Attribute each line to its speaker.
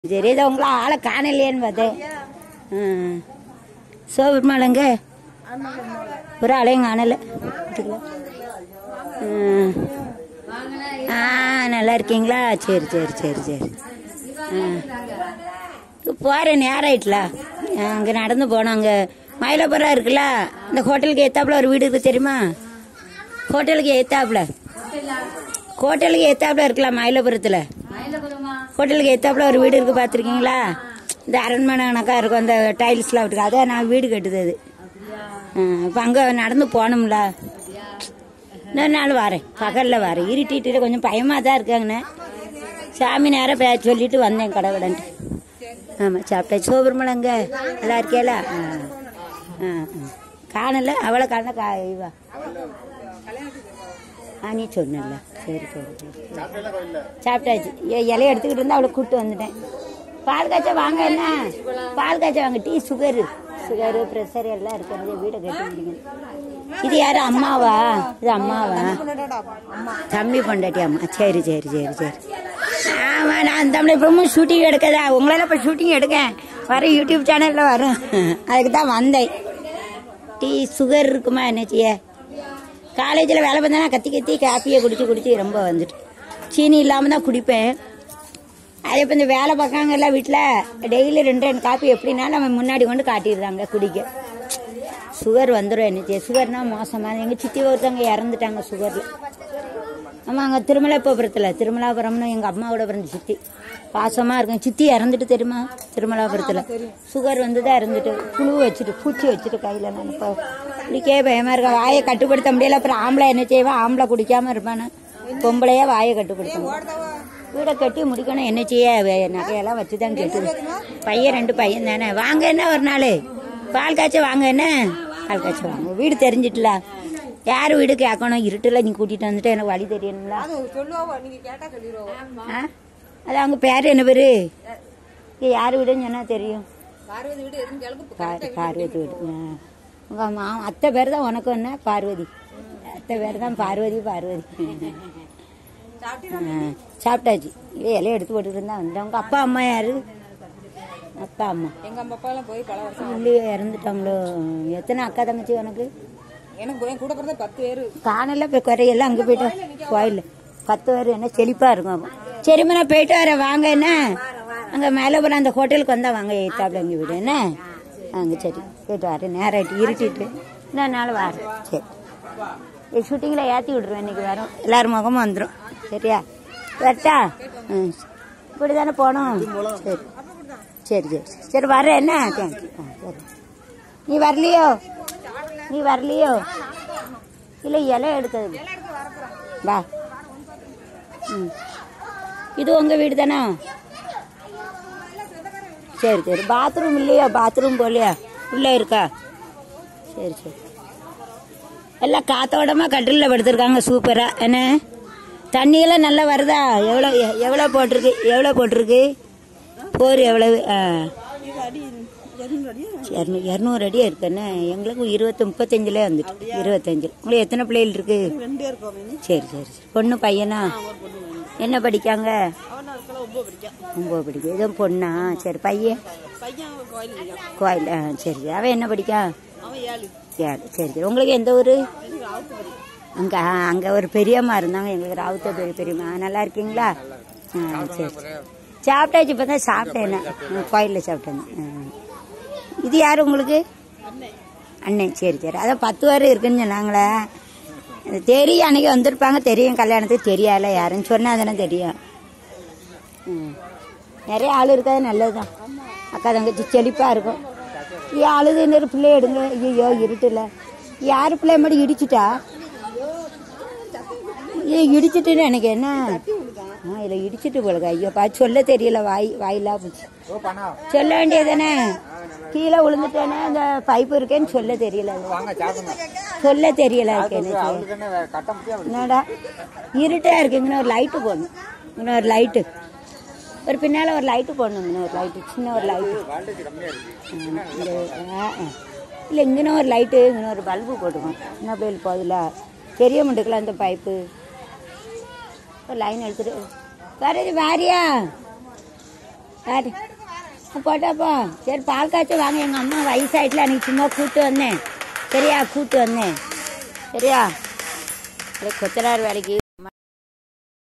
Speaker 1: சரி இதை உங்களை ஆளை காணலையேன்னு பார்த்தேன் ம் சோபெருமாளங்க ஒரு ஆளையும் காணல ம். ஆ நல்லா இருக்கீங்களா சரி சரி சரி சரி போகிற நேரம் ஆயிட்டல அங்கே நடந்து போனோம் அங்கே மயிலாப்புறம் இருக்குல்ல இந்த ஹோட்டலுக்கு ஏத்தாப்புல ஒரு வீடு இருக்கு தெரியுமா ஹோட்டலுக்கு ஏத்தாப்புல ஹோட்டலுக்கு ஏத்தாப்புல இருக்கலாம் மயிலாபுரத்தில் ஹோட்டலுக்கு எத்தாப்புல ஒரு வீடு இருக்கு பார்த்துருக்கீங்களா இந்த அரண்மனை கணக்கா இருக்கும் அந்த டைல்ஸ்லாம் இருக்கு அதான் நான் வீடு கட்டுது அது இப்போ அங்கே நடந்து போகணும்ல இன்னொரு நாள் வரேன் பகலில் வரேன் இருட்டிட்டு கொஞ்சம் பயமாக தான் இருக்காங்கண்ணே சாமி நேரம் பே சொல்லிட்டு வந்தேன் கடவுடன்ட்டு ஆமாம் சாப்பிட்டேன் சோபெருமலங்க நல்லா இருக்கேல ஆ ஆ ஆ. காணல அவளை காணல கா இவா ஆ நீ சொன்னல சரி சரி சரி சாப்பிட்டாச்சு இ- இலைய எடுத்துக்கிட்டு இருந்தா அவளை கூப்பிட்டு வந்துட்டேன் பால் காய்ச்ச வாங்க என்ன பால் காய்ச்ச வாங்க டீ சுகரு சுகரு ப்ரெஷர் எல்லாம் இருக்கிறது வீடை கட்டி முடிக்கணும் இது யாரு அம்மாவா இது அம்மாவா தம்பி பொண்டாட்டி அம்மா சரி சரி சரி சரி ஆமா நான் தமிழ் இப்பவும் ஷூட்டிங் எடுக்கதா உங்களால இப்ப ஷூட்டிங் எடுக்கேன் வர யூடியூப் சேனல்ல வரும் அதுக்கு தான் வந்தேன் டீ சுகர் இருக்குமா என்ன செய்ய காலேஜில் வேலை பார்த்தா கத்தி கத்தி காப்பியை குடிச்சு குடிச்சு ரொம்ப வந்துட்டு சீனி இல்லாமல் தான் குடிப்பேன் அதே இப்போ இந்த வேலை பார்க்காங்கல்ல வீட்டில் டெய்லி ரெண்டு ரெண்டு காப்பி எப்படின்னா நம்ம முன்னாடி கொண்டு காட்டிடுறாங்க குடிக்க சுகர் வந்துடும் என்ன செய்ய சுகர்னா மோசமாக எங்கள் சித்தி ஒருத்தவங்க இறந்துட்டாங்க சுகரில் ஆமாம் அங்கே திருமலாபுரத்தில் திருமலாபுரம்னு எங்கள் அம்மாவோட பிறந்த சித்தி பாசமாக இருக்கும் சித்தி இறந்துட்டு தெரியுமா திருமலாபுரத்தில் சுகர் வந்து தான் இறந்துட்டு புழு வச்சுட்டு பூச்சி வச்சுட்டு கையில் நான் இப்போ குடிக்கவே பயமாக இருக்கா வாயை கட்டுப்படுத்த முடியல அப்புறம் ஆம்பளை என்ன செய்வான் ஆம்பளை குடிக்காமல் இருப்பானு பொம்பளையா வாயை கட்டுப்படுத்தணும் வீடை கட்டி முடிக்கணும் என்ன செய்ய வே- நகையெல்லாம் வச்சு தான் கெட்டுது பையன் ரெண்டு பையன் தானே வாங்க என்ன ஒரு நாள் பால் காய்ச்ச வாங்க என்ன பால் காய்ச்ச வாங்க வீடு தெரிஞ்சிட்டல யார் வீடு கேட்கணும் இருட்டுல நீ கூட்டிட்டு வந்துட்டு எனக்கு வழி தெரியணும்ல
Speaker 2: சொல்லுவாவோ நீங்க கேட்டா சொல்லிடுவோம்
Speaker 1: ஆ? அது அவங்க பேர் என்ன பேரு இது யார் வீடுன்னு சொன்னா தெரியும்
Speaker 2: பார்வதி வீடு எதுவும் கிளம்பு
Speaker 1: பா- பார்வதி வீடு ஆ. உங்க மா அத்தை பேர் தான் உனக்கு என்ன பார்வதி அத்தை பேர் தான் பார்வதி பார்வதி ஆ, சாப்பிட்டாச்சு இது இலைய எடுத்து போட்டுட்டு இருந்தா வந்தேன் உங்க அப்பா அம்மா யாரு அப்பா அம்மா
Speaker 2: எங்க அம்மா அப்பா எல்லாம் போய் பல வருஷம்
Speaker 1: இல்லையே இறந்துட்டாங்களோ எத்தனை அக்கா தங்கச்சி உனக்கு
Speaker 2: எனக்கு என் கூட பிறந்த பத்து பேரு
Speaker 1: காணல போய் குறையெல்லாம் அங்கே போயிட்டோம் கோயில் பத்து பேர் என்ன செழிப்பா இருக்கும் அப்போ. சரிம்மா நான் போயிட்டு வரேன் வாங்க என்ன அங்கே மேலே போகிற அந்த ஹோட்டலுக்கு வந்தா வாங்க எய்த்தாப்புல அங்கே வீடு என்ன அங்கே சரி போயிட்டு வரேன் நேரம் ஆயிட்டு இருட்டிட்டு இன்னொரு நாள் வரேன் சரி ஷூட்டிங்கில் ஏற்றி விட்ருவேன் இன்னைக்கு வரோம் எல்லாரும் முகமும் வந்துடும் சரியா வரட்டா ம் இப்படி தானே போனோம் சரி சரி சரி சரி வரேன் என்ன தேங்க்யூ ஆ சரி நீ வரலையோ நீ வரலையோ இல்லை இலை எடுத்தது வா ம் இது உங்க வீடு தானே சரி சரி பாத்ரூம் இல்லையா பாத்ரூம் போலையா உள்ள இருக்கா சரி சரி எல்லாம் காத்தோடமா கட்டிலில் படுத்திருக்காங்க சூப்பரா என்ன தண்ணியெல்லாம் நல்லா வருதா எவ்வளோ எவ்வளோ போட்டிருக்கு எவ்வளோ போட்டிருக்கு போர் எவ்வளவு ஆ இரநூ- இரநூறு அடியா இருக்குன்னு எங்களுக்கு இருபத்தி முப்பத்தஞ்சுல வந்துட்டு இருபத்தஞ்சு உங்களுக்கு எத்தனை பிள்ளைகள் இருக்கு
Speaker 2: ரெண்டு இருக்கோம்
Speaker 1: சரி சரி சரி பொண்ணு பையனா என்ன படிக்காங்க
Speaker 2: அவன் இருக்கல ஒன்பது படிக்கான்
Speaker 1: ஒன்பது படிக்க எதுவும் பொண்ணா சரி பையன்
Speaker 2: பையன் கோயில் இருக்கான்
Speaker 1: கோயில் ஆ சரி அவன் என்ன படிக்கா
Speaker 2: அவன் ஏழு
Speaker 1: சரி சரி சரி உங்களுக்கு எந்த ஊர்
Speaker 2: எனக்கு ஆவுத்து
Speaker 1: அங்கே அங்கே ஒரு பெரியம்மா இருந்தாங்க எங்களுக்கு ராவுத்த பெரிய பெரியம்மா நல்லா இருக்கீங்களா ஆ சரி சாப்பிட்டாச்சு இப்போ தான் சாப்பிட்டேன் நான் கோயிலில் சாப்பிட்டேன் ஆ. இது யார் உங்களுக்கு அண்ணன் சரி சரி அதான் பத்து பேர் இருக்குன்னு சொன்னாங்களே அது தெரியும் அன்னைக்கு வந்திருப்பாங்க தெரியும் கல்யாணத்துக்கு தெரியால யாருன்னு சொன்னா தானே தெரியும் ம். நிறைய ஆள் இருக்காது நல்லதுதான் அக்கா தங்கச்சி செழிப்பாக இருக்கும் ஏன் அழுது இன்னொரு பிள்ளைய எடுங்க ஐயோ இருட்டுல யார் பிள்ளைய மட்டும் இடிச்சிட்டா ஏ இடிச்சிட்டுன்னு எனக்கு என்ன ஆ இதில் இடிச்சிட்டு போலுங்க ஐயோ பா சொல்ல தெரியல வாய் வாயிலா போச்சு சொல்ல வேண்டியதானே கீழே விழுந்துட்டேனே அந்த பைப்பு இருக்கேன்னு சொல்ல தெரியல அது. சொல்ல தெரியல அதுக்கு என்ன செய்ய. என்னடா இருட்டா இருக்கு இங்கே ஒரு லைட்டு போடணும் இங்கே ஒரு லைட்டு ஒரு பின்னால ஒரு லைட்டு போடணும் இங்கே ஒரு லைட்டு சின்ன ஒரு லைட்டு இல்லை இங்கே ஒரு லைட்டு இங்கே ஒரு பல்பு போட்டுக்கணும் என்ன பிள்ளைகள் போதில்ல பெரிய முண்டுக்கலாம் அந்த பைப்பு ஒரு லைன் எடுத்துட்டு வேற இது வேறியா யாரு போட்டாப்பா சரி பால் காய்ச்ச வாங்க எங்க அம்மா வயசாயிட்டுல அன்னைக்கு சும்மா கூட்டு வந்தேன் சரியா கூட்டு வந்தேன் சரியா அப்படியே கொத்தனார் வேலைக்கு